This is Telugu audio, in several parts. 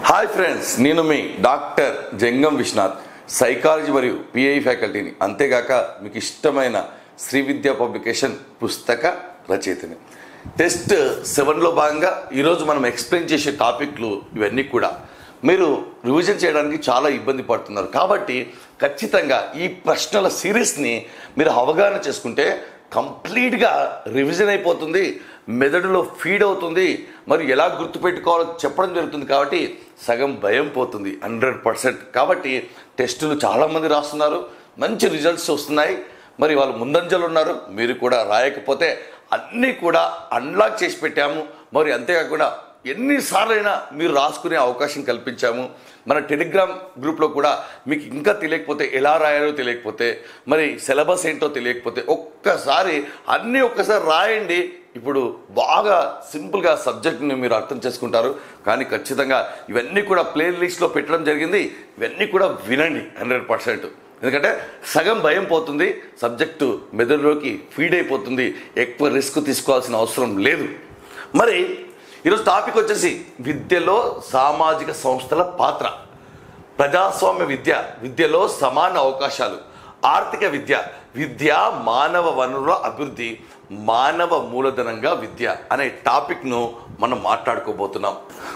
హాయ్ ఫ్రెండ్స్ నేను మీ డాక్టర్ జంగం విశ్వనాథ్ సైకాలజీ మరియు పిఐ ఫ్యాకల్టీని అంతేగాక మీకు ఇష్టమైన శ్రీ విద్యా పబ్లికేషన్ పుస్తక రచయితని టెస్ట్ సెవెన్లో భాగంగా ఈరోజు మనం ఎక్స్ప్లెయిన్ చేసే టాపిక్లు ఇవన్నీ కూడా మీరు రివిజన్ చేయడానికి చాలా ఇబ్బంది పడుతున్నారు కాబట్టి ఖచ్చితంగా ఈ ప్రశ్నల సిరీస్ని మీరు అవగాహన చేసుకుంటే కంప్లీట్గా రివిజన్ అయిపోతుంది మెదడులో ఫీడ్ అవుతుంది మరి ఎలా గుర్తుపెట్టుకోవాలో చెప్పడం జరుగుతుంది కాబట్టి సగం భయం పోతుంది హండ్రెడ్ పర్సెంట్ కాబట్టి టెస్టులు చాలామంది రాస్తున్నారు మంచి రిజల్ట్స్ వస్తున్నాయి మరి వాళ్ళు ముందంజలు ఉన్నారు మీరు కూడా రాయకపోతే అన్నీ కూడా అన్లాక్ చేసి పెట్టాము మరి అంతేకాకుండా ఎన్నిసార్లైనా మీరు రాసుకునే అవకాశం కల్పించాము మన టెలిగ్రామ్ గ్రూప్లో కూడా మీకు ఇంకా తెలియకపోతే ఎలా రాయాలో తెలియకపోతే మరి సిలబస్ ఏంటో తెలియకపోతే ఒక్కసారి అన్నీ ఒక్కసారి రాయండి ఇప్పుడు బాగా సింపుల్గా సబ్జెక్ట్ని మీరు అర్థం చేసుకుంటారు కానీ ఖచ్చితంగా ఇవన్నీ కూడా ప్లే లిస్ట్లో పెట్టడం జరిగింది ఇవన్నీ కూడా వినండి హండ్రెడ్ పర్సెంట్ ఎందుకంటే సగం భయం పోతుంది సబ్జెక్టు మెదడులోకి ఫీడ్ అయిపోతుంది ఎక్కువ రిస్క్ తీసుకోవాల్సిన అవసరం లేదు మరి ఈరోజు టాపిక్ వచ్చేసి విద్యలో సామాజిక సంస్థల పాత్ర ప్రజాస్వామ్య విద్య విద్యలో సమాన అవకాశాలు ఆర్థిక విద్య విద్య మానవ వనరుల అభివృద్ధి మానవ మూలధనంగా విద్య అనే టాపిక్ను మనం మాట్లాడుకోబోతున్నాం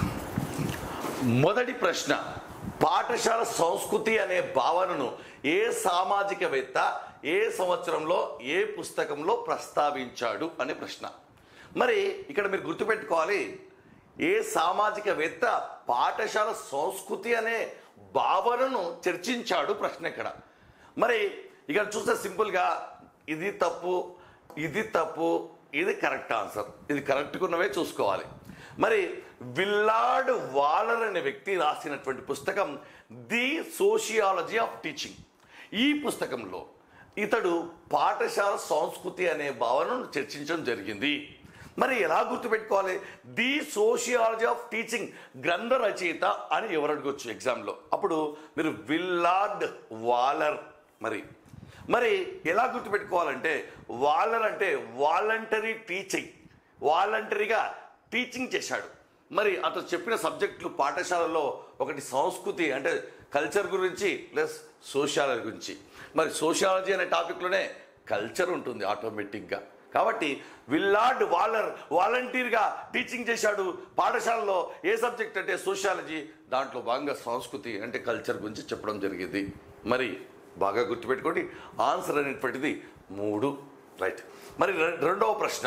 మొదటి ప్రశ్న పాఠశాల సంస్కృతి అనే భావనను ఏ సామాజికవేత్త ఏ సంవత్సరంలో ఏ పుస్తకంలో ప్రస్తావించాడు అనే ప్రశ్న మరి ఇక్కడ మీరు గుర్తుపెట్టుకోవాలి ఏ సామాజికవేత్త పాఠశాల సంస్కృతి అనే భావనను చర్చించాడు ప్రశ్న ఇక్కడ మరి ఇక్కడ చూస్తే సింపుల్గా ఇది తప్పు ఇది తప్పు ఇది కరెక్ట్ ఆన్సర్ ఇది కరెక్ట్గా ఉన్నవే చూసుకోవాలి మరి విల్లార్డ్ వాలర్ అనే వ్యక్తి రాసినటువంటి పుస్తకం ది సోషియాలజీ ఆఫ్ టీచింగ్ ఈ పుస్తకంలో ఇతడు పాఠశాల సంస్కృతి అనే భావనను చర్చించడం జరిగింది మరి ఎలా గుర్తుపెట్టుకోవాలి ది సోషియాలజీ ఆఫ్ టీచింగ్ గ్రంథ రచయిత అని ఎవరు అడగొచ్చు ఎగ్జామ్లో అప్పుడు మీరు విల్లార్డ్ వాలర్ మరి మరి ఎలా గుర్తుపెట్టుకోవాలంటే వాలర్ అంటే వాలంటరీ టీచింగ్ వాలంటరీగా టీచింగ్ చేశాడు మరి అతను చెప్పిన సబ్జెక్టులు పాఠశాలలో ఒకటి సంస్కృతి అంటే కల్చర్ గురించి ప్లస్ సోషియాలజీ గురించి మరి సోషియాలజీ అనే టాపిక్లోనే కల్చర్ ఉంటుంది ఆటోమేటిక్గా కాబట్టి విల్లార్డ్ వాలర్ వాలంటీర్గా టీచింగ్ చేశాడు పాఠశాలలో ఏ సబ్జెక్ట్ అంటే సోషియాలజీ దాంట్లో భాగంగా సంస్కృతి అంటే కల్చర్ గురించి చెప్పడం జరిగింది మరి బాగా గుర్తుపెట్టుకోండి ఆన్సర్ అనేటువంటిది మూడు రైట్ మరి రె- రెండవ ప్రశ్న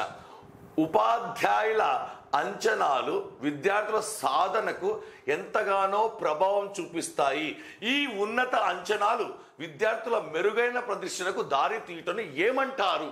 ఉపాధ్యాయుల అంచనాలు విద్యార్థుల సాధనకు ఎంతగానో ప్రభావం చూపిస్తాయి ఈ ఉన్నత అంచనాలు విద్యార్థుల మెరుగైన ప్రదర్శనకు దారి తీయటం ఏమంటారు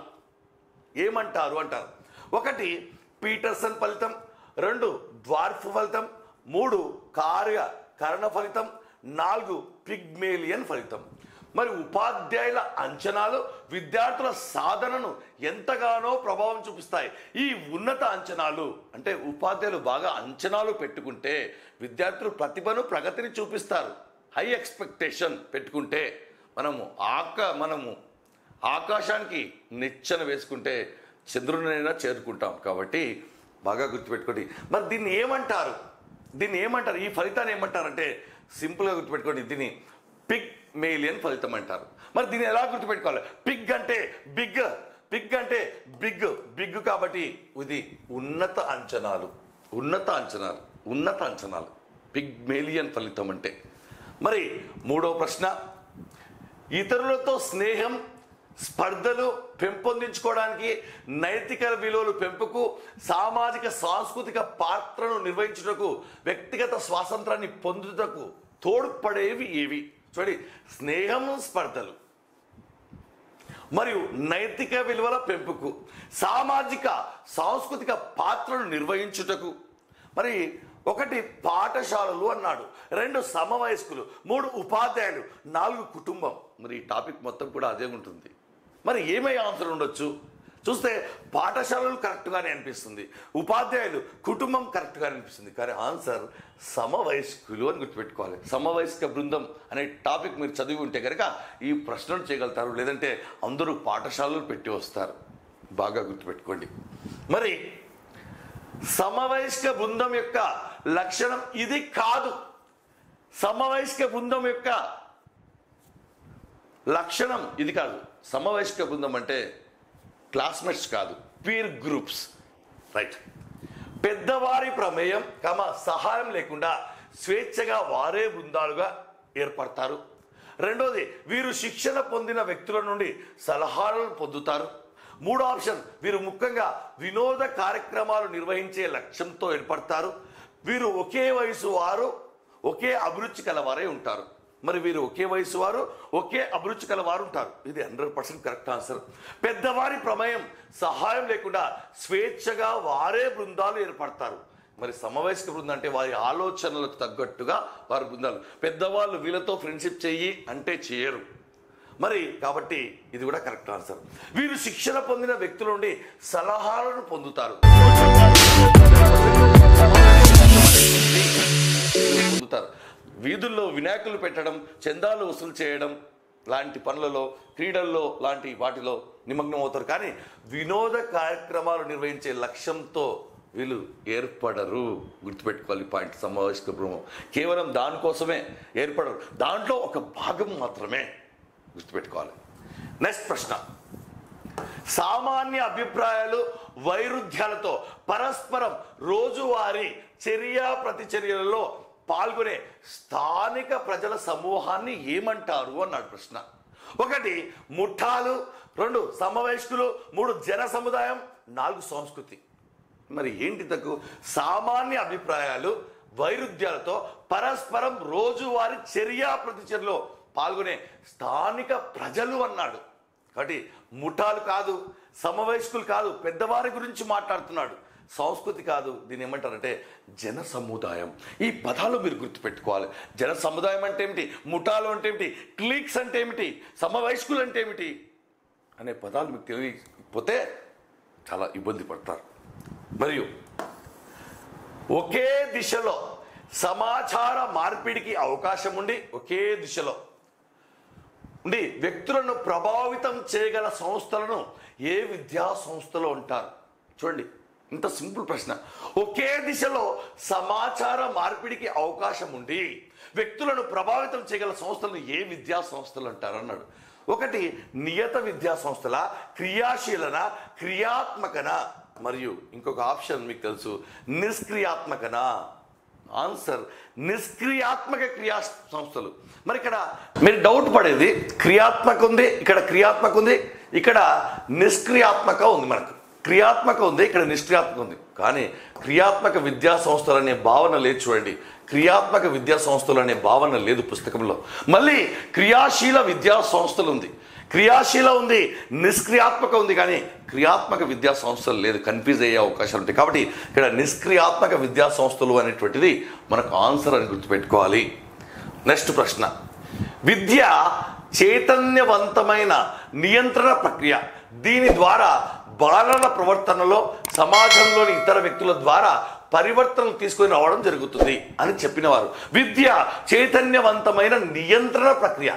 ఏమంటారు అంటారు ఒకటి పీటర్సన్ ఫలితం రెండు ద్వార్ఫ్ ఫలితం మూడు కార్య కరణ ఫలితం నాలుగు పిగ్మేలియన్ ఫలితం మరి ఉపాధ్యాయుల అంచనాలు విద్యార్థుల సాధనను ఎంతగానో ప్రభావం చూపిస్తాయి ఈ ఉన్నత అంచనాలు అంటే ఉపాధ్యాయులు బాగా అంచనాలు పెట్టుకుంటే విద్యార్థులు ప్రతిభను ప్రగతిని చూపిస్తారు హై ఎక్స్పెక్టేషన్ పెట్టుకుంటే మనము ఆక మనము ఆకాశానికి నిచ్చెన వేసుకుంటే చంద్రునైనా చేరుకుంటాం కాబట్టి బాగా గుర్తుపెట్టుకోండి మరి దీన్ని ఏమంటారు దీన్ని ఏమంటారు ఈ ఫలితాన్ని ఏమంటారంటే సింపుల్గా గుర్తుపెట్టుకోండి దీన్ని పిగ్ మేలియన్ ఫలితం అంటారు మరి దీన్ని ఎలా గుర్తుపెట్టుకోవాలి పిగ్ అంటే బిగ్ పిగ్ అంటే బిగ్ బిగ్ కాబట్టి ఇది ఉన్నత అంచనాలు ఉన్నత అంచనాలు ఉన్నత అంచనాలు పిగ్ మేలియన్ ఫలితం అంటే మరి మూడవ ప్రశ్న ఇతరులతో స్నేహం స్పర్ధలు పెంపొందించుకోవడానికి నైతిక విలువలు పెంపుకు సామాజిక సాంస్కృతిక పాత్రను నిర్వహించుటకు వ్యక్తిగత స్వాతంత్రాన్ని పొందుటకు తోడ్పడేవి ఏవి చూడండి స్నేహం స్పర్ధలు మరియు నైతిక విలువల పెంపుకు సామాజిక సాంస్కృతిక పాత్రను నిర్వహించుటకు మరి ఒకటి పాఠశాలలు అన్నాడు రెండు సమవయస్కులు మూడు ఉపాధ్యాయులు నాలుగు కుటుంబం మరి ఈ టాపిక్ మొత్తం కూడా అదే ఉంటుంది మరి ఏమై ఆన్సర్ ఉండొచ్చు చూస్తే పాఠశాలలు కరెక్ట్గానే అనిపిస్తుంది ఉపాధ్యాయులు కుటుంబం కరెక్ట్గానే అనిపిస్తుంది కానీ ఆన్సర్ సమవయస్కులు అని గుర్తుపెట్టుకోవాలి సమవయస్క బృందం అనే టాపిక్ మీరు చదివి ఉంటే కనుక ఈ ప్రశ్నలు చేయగలుగుతారు లేదంటే అందరూ పాఠశాలలు పెట్టి వస్తారు బాగా గుర్తుపెట్టుకోండి మరి సమవయస్క బృందం యొక్క లక్షణం ఇది కాదు సమవయస్క బృందం యొక్క లక్షణం ఇది కాదు సమవయస్క బృందం అంటే క్లాస్మేట్స్ కాదు పీర్ గ్రూప్స్ రైట్ పెద్దవారి ప్రమేయం కమ సహాయం లేకుండా స్వేచ్ఛగా వారే బృందాలుగా ఏర్పడతారు రెండోది వీరు శిక్షణ పొందిన వ్యక్తుల నుండి సలహాలను పొందుతారు మూడో ఆప్షన్ వీరు ముఖ్యంగా వినోద కార్యక్రమాలు నిర్వహించే లక్ష్యంతో ఏర్పడతారు వీరు ఒకే వయసు వారు ఒకే అభిరుచి కలవారే ఉంటారు మరి వీరు ఒకే వయసు వారు ఒకే అభిరుచి కలవారు ఉంటారు ఇది హండ్రెడ్ పర్సెంట్ కరెక్ట్ ఆన్సర్ పెద్దవారి ప్రమేయం సహాయం లేకుండా స్వేచ్ఛగా వారే బృందాలు ఏర్పడతారు మరి సమవయస్క బృందం అంటే వారి ఆలోచనలకు తగ్గట్టుగా వారి బృందాలు పెద్దవాళ్ళు వీళ్ళతో ఫ్రెండ్షిప్ చెయ్యి అంటే చేయరు మరి కాబట్టి ఇది కూడా కరెక్ట్ ఆన్సర్ వీరు శిక్షణ పొందిన వ్యక్తుల నుండి సలహాలను పొందుతారు పొందుతారు వీధుల్లో వినాయకులు పెట్టడం చందాలు వసూలు చేయడం లాంటి పనులలో క్రీడల్లో లాంటి వాటిలో నిమగ్నం అవుతారు కానీ వినోద కార్యక్రమాలు నిర్వహించే లక్ష్యంతో వీళ్ళు ఏర్పడరు గుర్తుపెట్టుకోవాలి ఈ పాయింట్ సమావేశక బృందం కేవలం దానికోసమే ఏర్పడరు దాంట్లో ఒక భాగం మాత్రమే గుర్తుపెట్టుకోవాలి నెక్స్ట్ ప్రశ్న సామాన్య అభిప్రాయాలు వైరుధ్యాలతో పరస్పరం రోజువారీ చర్య ప్రతిచర్యలలో పాల్గొనే స్థానిక ప్రజల సమూహాన్ని ఏమంటారు అన్నాడు ప్రశ్న ఒకటి ముఠాలు రెండు సమవయస్కులు మూడు జన సముదాయం నాలుగు సంస్కృతి మరి ఏంటి తక్కువ సామాన్య అభిప్రాయాలు వైరుధ్యాలతో పరస్పరం రోజువారీ చర్య ప్రతిచర్యలో పాల్గొనే స్థానిక ప్రజలు అన్నాడు కాబట్టి ముఠాలు కాదు సమవయస్కులు కాదు పెద్దవారి గురించి మాట్లాడుతున్నాడు సంస్కృతి కాదు దీన్ని ఏమంటారంటే జన సముదాయం ఈ పదాలు మీరు గుర్తుపెట్టుకోవాలి జన సముదాయం అంటే ఏమిటి ముఠాలు అంటే ఏమిటి క్లీక్స్ అంటే ఏమిటి సమవయస్కులు అంటే ఏమిటి అనే పదాలు మీకు తెలియకపోతే చాలా ఇబ్బంది పడతారు మరియు ఒకే దిశలో సమాచార మార్పిడికి అవకాశం ఉండి ఒకే దిశలో ఉండి వ్యక్తులను ప్రభావితం చేయగల సంస్థలను ఏ విద్యా సంస్థలో ఉంటారు చూడండి ఇంత సింపుల్ ప్రశ్న ఒకే దిశలో సమాచార మార్పిడికి అవకాశం ఉండి వ్యక్తులను ప్రభావితం చేయగల సంస్థలను ఏ విద్యా సంస్థలు అంటారు అన్నాడు ఒకటి నియత విద్యా సంస్థల క్రియాశీలన క్రియాత్మకన మరియు ఇంకొక ఆప్షన్ మీకు తెలుసు నిష్క్రియాత్మకనా ఆన్సర్ నిష్క్రియాత్మక క్రియా సంస్థలు మరి ఇక్కడ మీరు డౌట్ పడేది క్రియాత్మక ఉంది ఇక్కడ క్రియాత్మక ఉంది ఇక్కడ నిష్క్రియాత్మక ఉంది మనకు క్రియాత్మక ఉంది ఇక్కడ నిష్క్రియాత్మక ఉంది కానీ క్రియాత్మక విద్యా సంస్థలు అనే భావన లేదు చూడండి క్రియాత్మక విద్యా సంస్థలు అనే భావన లేదు పుస్తకంలో మళ్ళీ క్రియాశీల విద్యా సంస్థలు ఉంది క్రియాశీల ఉంది నిష్క్రియాత్మక ఉంది కానీ క్రియాత్మక విద్యా సంస్థలు లేదు కన్ఫ్యూజ్ అయ్యే అవకాశాలు ఉంటాయి కాబట్టి ఇక్కడ నిష్క్రియాత్మక విద్యా సంస్థలు అనేటువంటిది మనకు ఆన్సర్ అని గుర్తుపెట్టుకోవాలి నెక్స్ట్ ప్రశ్న విద్య చైతన్యవంతమైన నియంత్రణ ప్రక్రియ దీని ద్వారా బాలల ప్రవర్తనలో సమాజంలోని ఇతర వ్యక్తుల ద్వారా పరివర్తనలు తీసుకొని రావడం జరుగుతుంది అని చెప్పినవారు విద్య చైతన్యవంతమైన నియంత్రణ ప్రక్రియ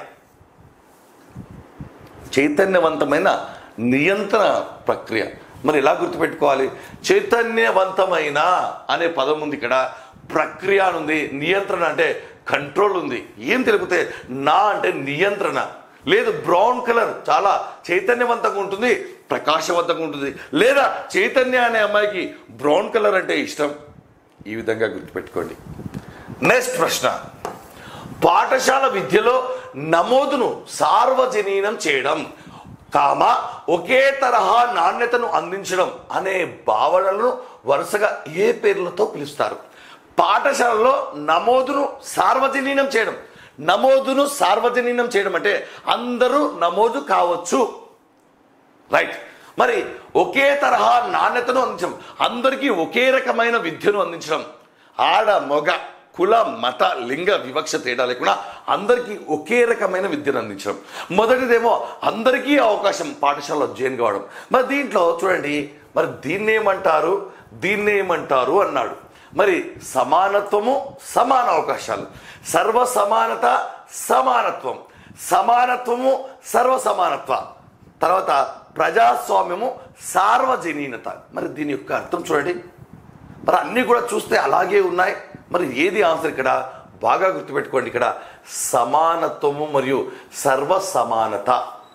చైతన్యవంతమైన నియంత్రణ ప్రక్రియ మరి ఎలా గుర్తుపెట్టుకోవాలి చైతన్యవంతమైన అనే పదం ఉంది ఇక్కడ ప్రక్రియ అని ఉంది నియంత్రణ అంటే కంట్రోల్ ఉంది ఏం తెలిపితే నా అంటే నియంత్రణ లేదు బ్రౌన్ కలర్ చాలా చైతన్యవంతంగా ఉంటుంది ప్రకాశవంతంగా ఉంటుంది లేదా చైతన్య అనే అమ్మాయికి బ్రౌన్ కలర్ అంటే ఇష్టం ఈ విధంగా గుర్తుపెట్టుకోండి నెక్స్ట్ ప్రశ్న పాఠశాల విద్యలో నమోదును సార్వజనీనం చేయడం కామ ఒకే తరహా నాణ్యతను అందించడం అనే భావనలను వరుసగా ఏ పేర్లతో పిలుస్తారు పాఠశాలలో నమోదును సార్వజనీనం చేయడం నమోదును సార్వజనీనం చేయడం అంటే అందరూ నమోదు కావచ్చు రైట్ మరి ఒకే తరహా నాణ్యతను అందించడం అందరికీ ఒకే రకమైన విద్యను అందించడం ఆడ మొగ కుల మత లింగ వివక్ష తేడా లేకుండా అందరికీ ఒకే రకమైన విద్యను అందించడం మొదటిదేమో అందరికీ అవకాశం పాఠశాలలో జాయిన్ కావడం మరి దీంట్లో చూడండి మరి దీన్ని ఏమంటారు దీన్ని ఏమంటారు అన్నాడు మరి సమానత్వము సమాన అవకాశాలు సర్వ సమానత సమానత్వం సమానత్వము సర్వ సమానత్వ తర్వాత ప్రజాస్వామ్యము సార్వజనీనత మరి దీని యొక్క అర్థం చూడండి మరి అన్నీ కూడా చూస్తే అలాగే ఉన్నాయి మరి ఏది ఆన్సర్ ఇక్కడ బాగా గుర్తుపెట్టుకోండి ఇక్కడ సమానత్వము మరియు సర్వ సమానత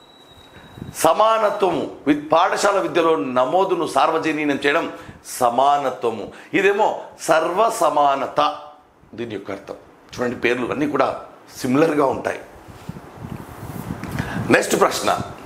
సమానత్వము వి- పాఠశాల విద్యలో నమోదును సార్వజనీనం చేయడం సమానత్వము ఇదేమో సర్వ సమానత దీని యొక్క అర్థం చూడండి పేర్లు అన్నీ కూడా సిమిలర్గా ఉంటాయి నెక్స్ట్ ప్రశ్న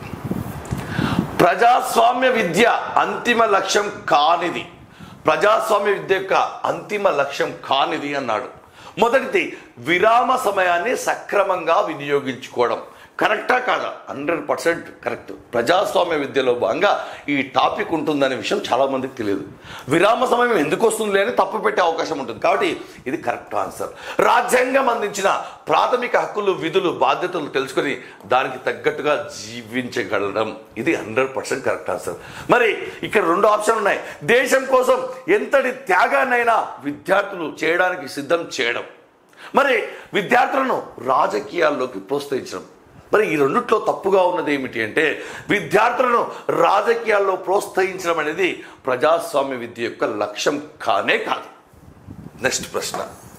ప్రజాస్వామ్య విద్య అంతిమ లక్ష్యం కానిది ప్రజాస్వామ్య విద్య యొక్క అంతిమ లక్ష్యం కానిది అన్నాడు మొదటిది విరామ సమయాన్ని సక్రమంగా వినియోగించుకోవడం కరెక్టా కాదా హండ్రెడ్ పర్సెంట్ కరెక్ట్ ప్రజాస్వామ్య విద్యలో భాగంగా ఈ టాపిక్ ఉంటుందనే విషయం చాలా మందికి తెలియదు విరామ సమయం ఎందుకు వస్తుంది అని తప్పు పెట్టే అవకాశం ఉంటుంది కాబట్టి ఇది కరెక్ట్ ఆన్సర్ రాజ్యాంగం అందించిన ప్రాథమిక హక్కులు విధులు బాధ్యతలు తెలుసుకొని దానికి తగ్గట్టుగా జీవించగలడం ఇది హండ్రెడ్ పర్సెంట్ కరెక్ట్ ఆన్సర్ మరి ఇక్కడ రెండు ఆప్షన్లు ఉన్నాయి దేశం కోసం ఎంతటి త్యాగాన్నైనా విద్యార్థులు చేయడానికి సిద్ధం చేయడం మరి విద్యార్థులను రాజకీయాల్లోకి ప్రోత్సహించడం మరి ఈ రెండిట్లో తప్పుగా ఉన్నది ఏమిటి అంటే విద్యార్థులను రాజకీయాల్లో ప్రోత్సహించడం అనేది ప్రజాస్వామ్య విద్య యొక్క లక్ష్యం కానే కాదు నెక్స్ట్ ప్రశ్న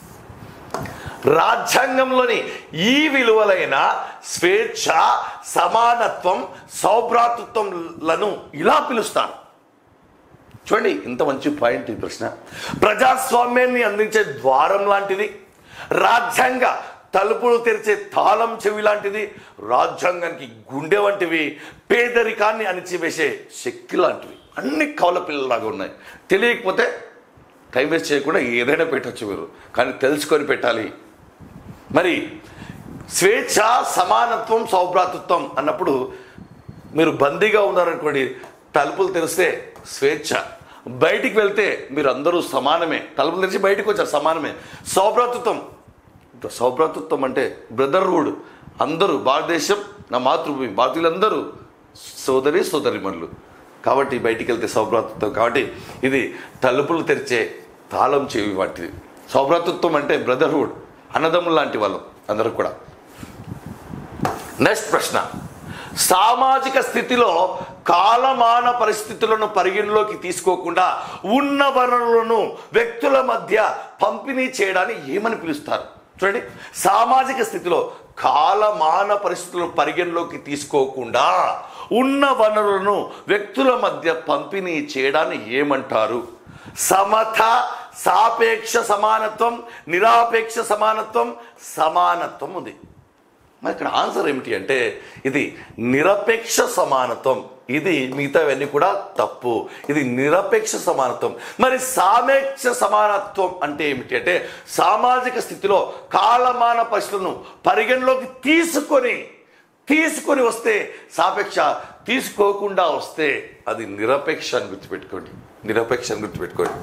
రాజ్యాంగంలోని ఈ విలువలైన స్వేచ్ఛ సమానత్వం సౌభ్రాతృత్వంలను ఇలా పిలుస్తారు చూడండి ఇంత మంచి పాయింట్ ఈ ప్రశ్న ప్రజాస్వామ్యాన్ని అందించే ద్వారం లాంటిది రాజ్యాంగ తలుపులు తెరిచే తాళం చెవి లాంటిది రాజ్యాంగానికి గుండె వంటివి పేదరికాన్ని అణిచివేసే శక్తి లాంటివి అన్ని కవల పిల్లలాగా ఉన్నాయి తెలియకపోతే టైం వేస్ట్ చేయకుండా ఏదైనా పెట్టచ్చు మీరు కానీ తెలుసుకొని పెట్టాలి మరి స్వేచ్ఛ సమానత్వం సౌభ్రాతృత్వం అన్నప్పుడు మీరు బందీగా ఉన్నారనుకోండి తలుపులు తెరిస్తే స్వేచ్ఛ బయటికి వెళ్తే మీరు అందరూ సమానమే తలుపులు తెరిచి బయటికి వచ్చారు సమానమే సౌభ్రాతృత్వం సౌభ్రాతృత్వం అంటే బ్రదర్హుడ్ అందరూ భారతదేశం నా మాతృభూమి భారతీయులందరూ సోదరి సోదరిమణులు కాబట్టి బయటికి వెళ్తే సౌభ్రాతృత్వం కాబట్టి ఇది తలుపులు తెరిచే తాళం చెవి వాటిది సౌభ్రాతృత్వం అంటే బ్రదర్హుడ్ అన్నదమ్ములు లాంటి వాళ్ళం అందరూ కూడా నెక్స్ట్ ప్రశ్న సామాజిక స్థితిలో కాలమాన పరిస్థితులను పరిగణలోకి తీసుకోకుండా ఉన్న వనరులను వ్యక్తుల మధ్య పంపిణీ చేయడాన్ని ఏమని పిలుస్తారు చూడండి సామాజిక స్థితిలో కాలమాన పరిస్థితులను పరిగణలోకి తీసుకోకుండా ఉన్న వనరులను వ్యక్తుల మధ్య పంపిణీ చేయడాన్ని ఏమంటారు సమత సాపేక్ష సమానత్వం నిరాపేక్ష సమానత్వం సమానత్వం ఉంది మరి ఇక్కడ ఆన్సర్ ఏమిటి అంటే ఇది నిరపేక్ష సమానత్వం ఇది మిగతావన్నీ కూడా తప్పు ఇది నిరపేక్ష సమానత్వం మరి సామేక్ష సమానత్వం అంటే ఏమిటి అంటే సామాజిక స్థితిలో కాలమాన పరిస్థితులను పరిగణలోకి తీసుకొని తీసుకొని వస్తే సాపేక్ష తీసుకోకుండా వస్తే అది నిరపేక్ష అని గుర్తుపెట్టుకోండి నిరపేక్ష అని గుర్తుపెట్టుకోండి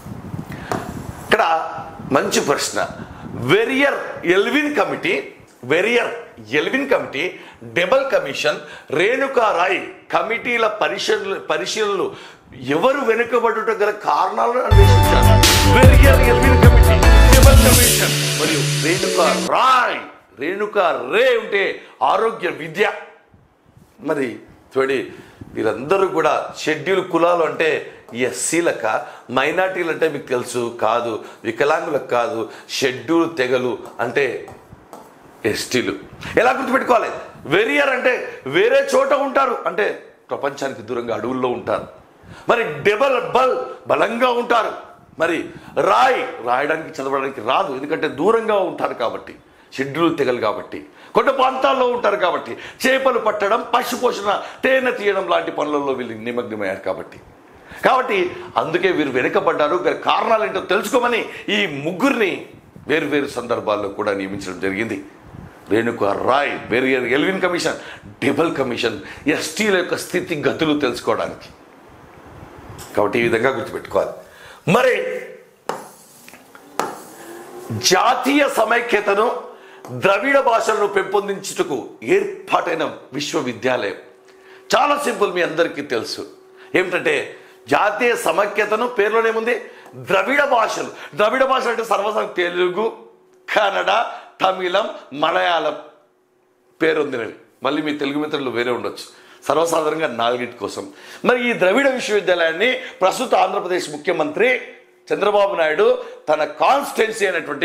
ఇక్కడ మంచి ప్రశ్న Verrier Elwin committee Verrier Elwin committee Dhebar commission Renuka Ray కమిటీల పరిశీలన పరిశీలనలు ఎవరు వెనుకబడుట గల కారణాలను అన్వేషించారు Verrier Elwin committee Dhebar commission మరియు రేణుకా రాయ్ రేణుకా రే ఉంటే ఆరోగ్య విద్య మరి చూడండి వీరందరూ కూడా షెడ్యూల్ కులాలు అంటే ఎస్సీలక మైనార్టీలు అంటే మీకు తెలుసు కాదు వికలాంగులకు కాదు షెడ్యూల్ తెగలు అంటే ఎస్టీలు ఎలా గుర్తుపెట్టుకోవాలి వెరియర్ అంటే వేరే చోట ఉంటారు అంటే ప్రపంచానికి దూరంగా అడవుల్లో ఉంటారు మరి డెబల్ బల్ బలంగా ఉంటారు మరి రాయ్ రాయడానికి చదవడానికి రాదు ఎందుకంటే దూరంగా ఉంటారు కాబట్టి షెడ్యూల్ తెగలు కాబట్టి కొండ ప్రాంతాల్లో ఉంటారు కాబట్టి చేపలు పట్టడం పశు పోషణ తేనె తీయడం లాంటి పనులలో వీళ్ళు నిమగ్నమయ్యారు కాబట్టి కాబట్టి అందుకే వీరు వెనుకబడ్డారు గల కారణాలు ఏంటో తెలుసుకోమని ఈ ముగ్గురిని వేరు వేరు సందర్భాల్లో కూడా నియమించడం జరిగింది రేణుకా రాయ్ వేరు ఎల్విన్ కమిషన్ డెబల్ కమిషన్ ఎస్టీల యొక్క స్థితి గతులు తెలుసుకోవడానికి కాబట్టి ఈ విధంగా గుర్తుపెట్టుకోవాలి మరి జాతీయ సమైక్యతను ద్రవిడ భాషలను పెంపొందించుటకు ఏర్పాటైన విశ్వవిద్యాలయం చాలా సింపుల్ మీ అందరికీ తెలుసు ఏమిటంటే జాతీయ సమైక్యతను పేర్లోనేముంది ద్రవిడ భాషలు ద్రవిడ భాషలు అంటే సర్వసం తెలుగు కన్నడ తమిళం మలయాళం పేరొందినవి మళ్ళీ మీ తెలుగు మిత్రులు వేరే ఉండొచ్చు సర్వసాధారణంగా నాలుగింటి కోసం మరి ఈ ద్రవిడ విశ్వవిద్యాలయాన్ని ప్రస్తుత ఆంధ్రప్రదేశ్ ముఖ్యమంత్రి చంద్రబాబు నాయుడు తన కాన్స్టిట్యున్సీ అయినటువంటి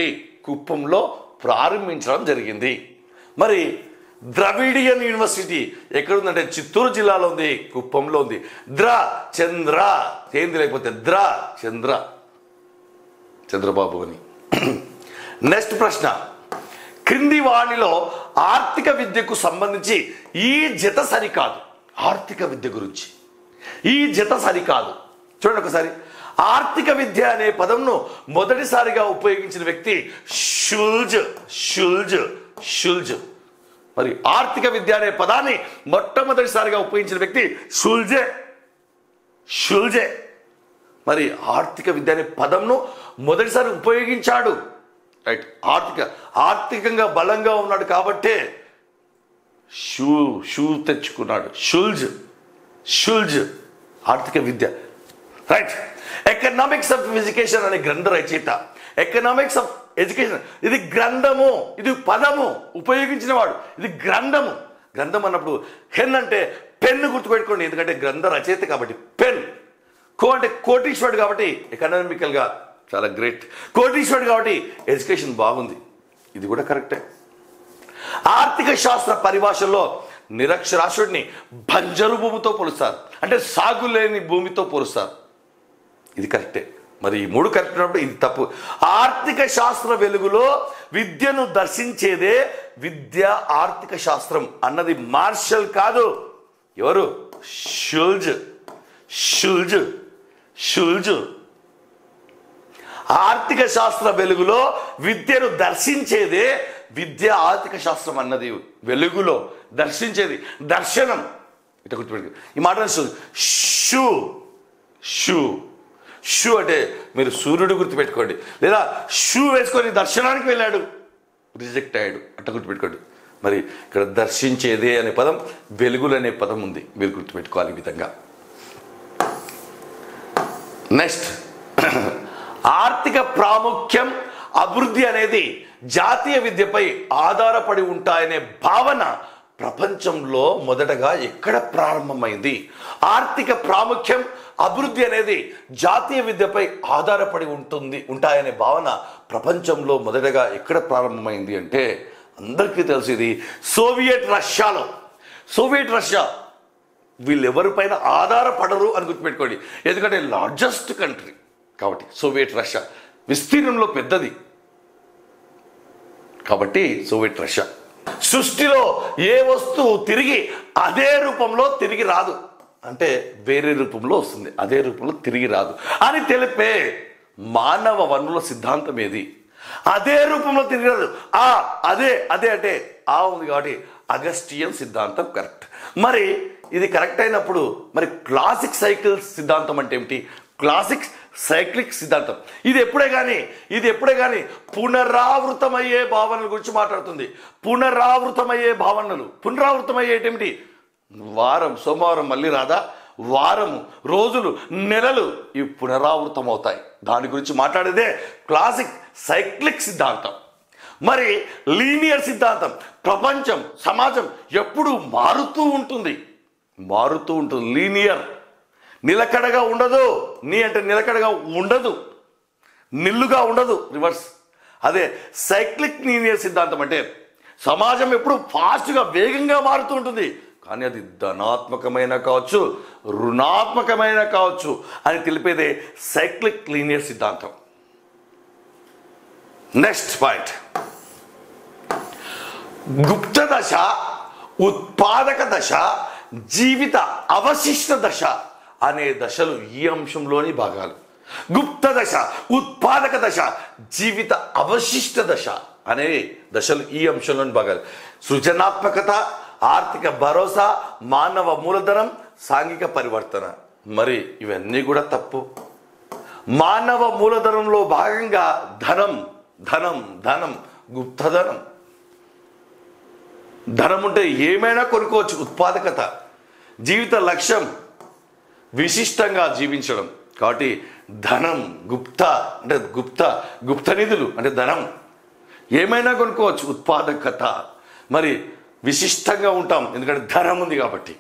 కుప్పంలో ప్రారంభించడం జరిగింది మరి ద్రవిడియన్ యూనివర్సిటీ ఎక్కడుందంటే చిత్తూరు జిల్లాలో ఉంది కుప్పంలో ఉంది ద్ర చంద్ర ఏంది లేకపోతే ద్ర చంద్ర చంద్రబాబు అని నెక్స్ట్ ప్రశ్న క్రింది వాణిలో ఆర్థిక విద్యకు సంబంధించి ఈ జత సరికాదు ఆర్థిక విద్య గురించి ఈ జత సరికాదు చూడండి ఒకసారి ఆర్థిక విద్య అనే పదంను మొదటిసారిగా ఉపయోగించిన వ్యక్తి షుల్జ్ షుల్జ్ షుల్జ్ మరి ఆర్థిక విద్య అనే పదాన్ని మొట్టమొదటిసారిగా ఉపయోగించిన వ్యక్తి షుల్జే షుల్జే మరి ఆర్థిక విద్య అనే పదంను మొదటిసారి ఉపయోగించాడు రైట్ ఆర్థిక ఆర్థికంగా బలంగా ఉన్నాడు కాబట్టే షూ షూ తెచ్చుకున్నాడు షుల్జ్ షుల్జ్ ఆర్థిక విద్య రైట్ ఎకనామిక్స్ ఆఫ్ ఎడ్యుకేషన్ అనే గ్రంథ రచయిత ఎకనామిక్స్ ఆఫ్ ఎడ్యుకేషన్ ఇది గ్రంథము ఇది పదము ఉపయోగించిన వాడు ఇది గ్రంథము గ్రంథం అన్నప్పుడు హెన్ అంటే పెన్ను గుర్తుపెట్టుకోండి ఎందుకంటే గ్రంథ రచయిత కాబట్టి పెన్ కో అంటే కోటీశ్వరుడు కాబట్టి ఎకనామికల్గా చాలా గ్రేట్ కోటీశ్వరుడు కాబట్టి ఎడ్యుకేషన్ బాగుంది ఇది కూడా కరెక్టే ఆర్థిక శాస్త్ర పరిభాషలో నిరక్షరాస్యుడిని బంజరు భూమితో పోలుస్తారు అంటే సాగు లేని భూమితో పోలుస్తారు ఇది కరెక్టే మరి ఈ మూడు కరెక్ట్ ఉన్నప్పుడు ఇది తప్పు ఆర్థిక శాస్త్ర వెలుగులో విద్యను దర్శించేదే విద్య ఆర్థిక శాస్త్రం అన్నది మార్షల్ కాదు ఎవరు షుల్జ్ షుల్జ్ షుల్జ్ ఆర్థిక శాస్త్ర వెలుగులో విద్యను దర్శించేదే విద్య ఆర్థిక శాస్త్రం అన్నది వెలుగులో దర్శించేది దర్శనం ఇట గుర్తుపెట్టు ఈ మాట షూ షూ షూ అంటే మీరు సూర్యుడు గుర్తుపెట్టుకోండి లేదా షూ వేసుకొని దర్శనానికి వెళ్ళాడు రిజెక్ట్ అయ్యాడు అట్ట గుర్తుపెట్టుకోండి మరి ఇక్కడ దర్శించేదే అనే పదం వెలుగులు అనే పదం ఉంది మీరు గుర్తుపెట్టుకోవాలి ఈ విధంగా నెక్స్ట్ ఆర్థిక ప్రాముఖ్యం అభివృద్ధి అనేది జాతీయ విద్యపై ఆధారపడి ఉంటాయనే భావన ప్రపంచంలో మొదటగా ఎక్కడ ప్రారంభమైంది ఆర్థిక ప్రాముఖ్యం అభివృద్ధి అనేది జాతీయ విద్యపై ఆధారపడి ఉంటుంది ఉంటాయనే భావన ప్రపంచంలో మొదటగా ఎక్కడ ప్రారంభమైంది అంటే అందరికీ తెలుసు ఇది సోవియట్ రష్యాలో సోవియట్ రష్యా వీళ్ళెవరిపైన ఆధారపడరు అని గుర్తుపెట్టుకోండి ఎందుకంటే లార్జెస్ట్ కంట్రీ కాబట్టి సోవియట్ రష్యా విస్తీర్ణంలో పెద్దది కాబట్టి సోవియట్ రష్యా సృష్టిలో ఏ వస్తువు తిరిగి అదే రూపంలో తిరిగి రాదు అంటే వేరే రూపంలో వస్తుంది అదే రూపంలో తిరిగి రాదు అని తెలిపే మానవ వనరుల సిద్ధాంతం ఏది అదే రూపంలో తిరిగి రాదు ఆ అదే అదే అంటే ఆ ఉంది కాబట్టి అగస్టియన్ సిద్ధాంతం కరెక్ట్ మరి ఇది కరెక్ట్ అయినప్పుడు మరి క్లాసిక్ సైకిల్ సిద్ధాంతం అంటే ఏమిటి క్లాసిక్ సైక్లిక్ సిద్ధాంతం ఇది ఎప్పుడే కానీ ఇది ఎప్పుడే కానీ పునరావృతమయ్యే భావనల గురించి మాట్లాడుతుంది పునరావృతమయ్యే భావనలు పునరావృతమయ్యేటేమిటి వారం సోమవారం మళ్ళీ రాదా వారము రోజులు నెలలు ఇవి పునరావృతం అవుతాయి దాని గురించి మాట్లాడేదే క్లాసిక్ సైక్లిక్ సిద్ధాంతం మరి లీనియర్ సిద్ధాంతం ప్రపంచం సమాజం ఎప్పుడు మారుతూ ఉంటుంది మారుతూ ఉంటుంది లీనియర్ నిలకడగా ఉండదు నీ అంటే నిలకడగా ఉండదు నిల్లుగా ఉండదు రివర్స్ అదే సైక్లిక్ లీనియర్ సిద్ధాంతం అంటే సమాజం ఎప్పుడు ఫాస్ట్గా వేగంగా మారుతూ ఉంటుంది కానీ అది ధనాత్మకమైన కావచ్చు రుణాత్మకమైన కావచ్చు అని తెలిపేదే సైక్లిక్ లీనియర్ సిద్ధాంతం నెక్స్ట్ పాయింట్ గుప్త దశ ఉత్పాదక దశ జీవిత అవశిష్ట దశ అనే దశలు ఈ అంశంలోని భాగాలు గుప్త దశ ఉత్పాదక దశ జీవిత అవశిష్ట దశ అనే దశలు ఈ అంశంలోని భాగాలు సృజనాత్మకత ఆర్థిక భరోసా మానవ మూలధనం సాంఘిక పరివర్తన మరి ఇవన్నీ కూడా తప్పు మానవ మూలధనంలో భాగంగా ధనం ధనం ధనం గుప్తధనం ధనం ఉంటే ఏమైనా కొనుక్కోవచ్చు ఉత్పాదకత జీవిత లక్ష్యం విశిష్టంగా జీవించడం కాబట్టి ధనం గుప్త అంటే గుప్త గుప్త నిధులు అంటే ధనం ఏమైనా కొనుక్కోవచ్చు ఉత్పాదకత మరి విశిష్టంగా ఉంటాం ఎందుకంటే ధనం ఉంది కాబట్టి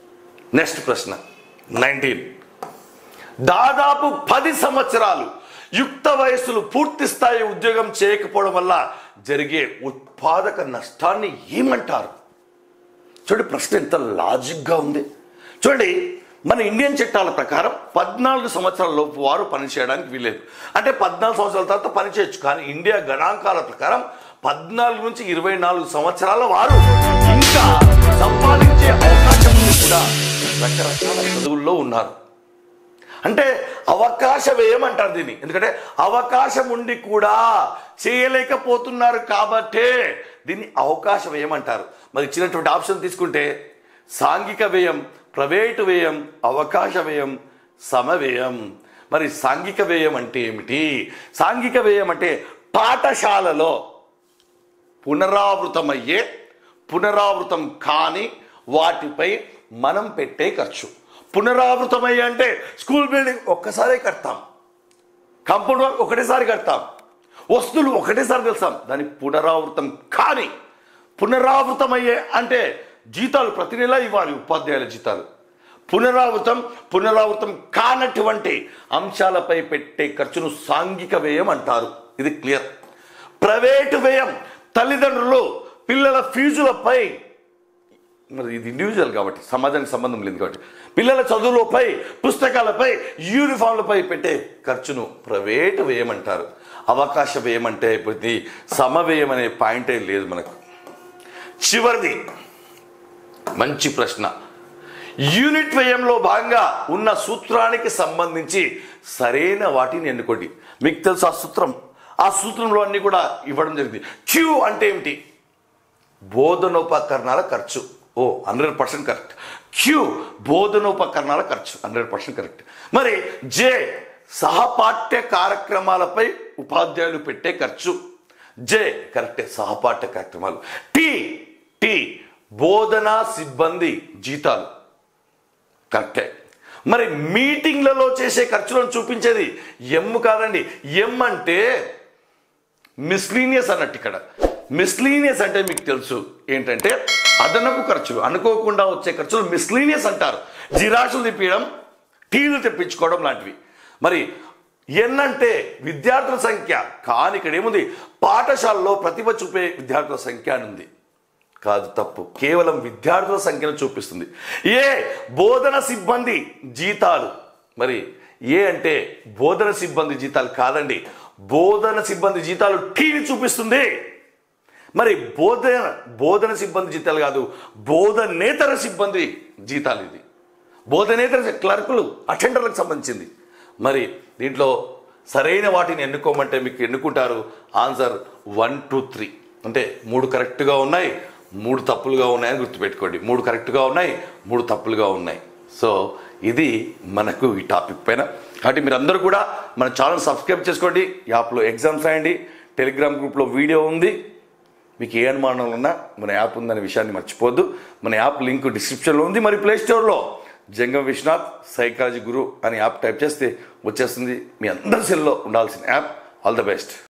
నెక్స్ట్ ప్రశ్న నైన్టీన్ దాదాపు పది సంవత్సరాలు యుక్త వయస్సులు పూర్తి స్థాయి ఉద్యోగం చేయకపోవడం వల్ల జరిగే ఉత్పాదక నష్టాన్ని ఏమంటారు చూడండి ప్రశ్న ఎంత లాజిక్గా ఉంది చూడండి మన ఇండియన్ చట్టాల ప్రకారం పద్నాలుగు సంవత్సరాల లోపు వారు పనిచేయడానికి వీలేదు అంటే పద్నాలుగు సంవత్సరాల తర్వాత పనిచేయచ్చు కానీ ఇండియా గణాంకాల ప్రకారం పద్నాలుగు నుంచి ఇరవై నాలుగు సంవత్సరాల వారు ఇంకా సంపాదించే అవకాశం ఉంది కూడా రకరకాల చదువుల్లో ఉన్నారు అంటే అవకాశ వ్యయం అంటారు దీన్ని ఎందుకంటే అవకాశం ఉండి కూడా చేయలేకపోతున్నారు కాబట్టే దీన్ని అవకాశ వ్యయం అంటారు మరి ఇచ్చినటువంటి ఆప్షన్ తీసుకుంటే సాంఘిక వ్యయం ప్రైవేటు వ్యయం అవకాశ వ్యయం సమవ్యయం మరి సాంఘిక వ్యయం అంటే ఏమిటి సాంఘిక వ్యయం అంటే పాఠశాలలో పునరావృతమయ్యే పునరావృతం కాని వాటిపై మనం పెట్టే ఖర్చు పునరావృతమయ్యే అంటే స్కూల్ బిల్డింగ్ ఒక్కసారే కడతాం కంపౌండ్ వాల్ ఒకటేసారి కడతాం వస్తువులు ఒకటేసారి తెలుస్తాం దాని పునరావృతం కాని పునరావృతమయ్యే అంటే జీతాలు ప్రతి నెల ఇవ్వాలి ఉపాధ్యాయుల జీతాలు పునరావృతం పునరావృతం కానటువంటి అంశాలపై పెట్టే ఖర్చును సాంఘిక వ్యయం అంటారు ఇది క్లియర్ ప్రైవేటు వ్యయం తల్లిదండ్రులు పిల్లల ఫీజులపై మరి ఇది ఇండివిజువల్ కాబట్టి సమాజానికి సంబంధం లేదు కాబట్టి పిల్లల చదువులపై పుస్తకాలపై యూనిఫామ్లపై పెట్టే ఖర్చును ప్రైవేటు వ్యయమంటారు అవకాశ వ్యయం అంటే ప్రతి సమవ్యయం అనే పాయింటే లేదు మనకు చివరిది మంచి ప్రశ్న యూనిట్ వ్యయంలో భాగంగా ఉన్న సూత్రానికి సంబంధించి సరైన వాటిని ఎన్నుకోండి మీకు తెలుసు ఆ సూత్రం ఆ సూత్రంలో అన్ని కూడా ఇవ్వడం జరిగింది క్యూ అంటే ఏమిటి బోధనోపకరణాల ఖర్చు O hundred percent correct Q బోధనోపకరణాల ఖర్చు హండ్రెడ్ పర్సెంట్ కరెక్ట్ మరి జే సహపాఠ్య కార్యక్రమాలపై ఉపాధ్యాయులు పెట్టే ఖర్చు జే కరెక్టే సహపాఠ్య కార్యక్రమాలు టి టి బోధనా సిబ్బంది జీతాలు కరెక్టే మరి మీటింగ్లలో చేసే ఖర్చులను చూపించేది ఎమ్ కాదండి ఎం అంటే మిస్లీనియస్ అన్నట్టు ఇక్కడ మిస్లీనియస్ అంటే మీకు తెలుసు ఏంటంటే అదనపు ఖర్చులు అనుకోకుండా వచ్చే ఖర్చులు మిస్లీనియస్ అంటారు జిరాసులు తిప్పించడం టీలు తెప్పించుకోవడం లాంటివి మరి ఎన్ అంటే విద్యార్థుల సంఖ్య కానీ ఇక్కడ ఏముంది పాఠశాలలో ప్రతిభ చూపే విద్యార్థుల సంఖ్య అని ఉంది కాదు తప్పు కేవలం విద్యార్థుల సంఖ్యను చూపిస్తుంది ఏ బోధన సిబ్బంది జీతాలు మరి ఏ అంటే బోధన సిబ్బంది జీతాలు కాదండి బోధన సిబ్బంది జీతాలు టీని చూపిస్తుంది మరి బోధన బోధన సిబ్బంది జీతాలు కాదు బోధనేతర సిబ్బంది జీతాలు ఇది బోధనేతర క్లర్కులు అటెండర్లకు సంబంధించింది మరి దీంట్లో సరైన వాటిని ఎన్నుకోమంటే మీకు ఎన్నుకుంటారు ఆన్సర్ వన్ టూ త్రీ అంటే మూడు కరెక్ట్గా ఉన్నాయి మూడు తప్పులుగా ఉన్నాయని గుర్తుపెట్టుకోండి మూడు కరెక్ట్గా ఉన్నాయి మూడు తప్పులుగా ఉన్నాయి సో ఇది మనకు ఈ టాపిక్ పైన కాబట్టి మీరు అందరూ కూడా మన ఛానల్ సబ్స్క్రైబ్ చేసుకోండి యాప్లో ఎగ్జామ్స్ రాయండి టెలిగ్రామ్ గ్రూప్లో వీడియో ఉంది మీకు ఏ అనుమానాలు ఉన్నా మన యాప్ ఉందనే విషయాన్ని మర్చిపోవద్దు మన యాప్ లింక్ డిస్క్రిప్షన్లో ఉంది మరి ప్లే స్టోర్లో జంగం విశ్వనాథ్ సైకాలజీ గురు అని యాప్ టైప్ చేస్తే వచ్చేస్తుంది మీ అందరి సెల్లో ఉండాల్సిన యాప్ ఆల్ ద బెస్ట్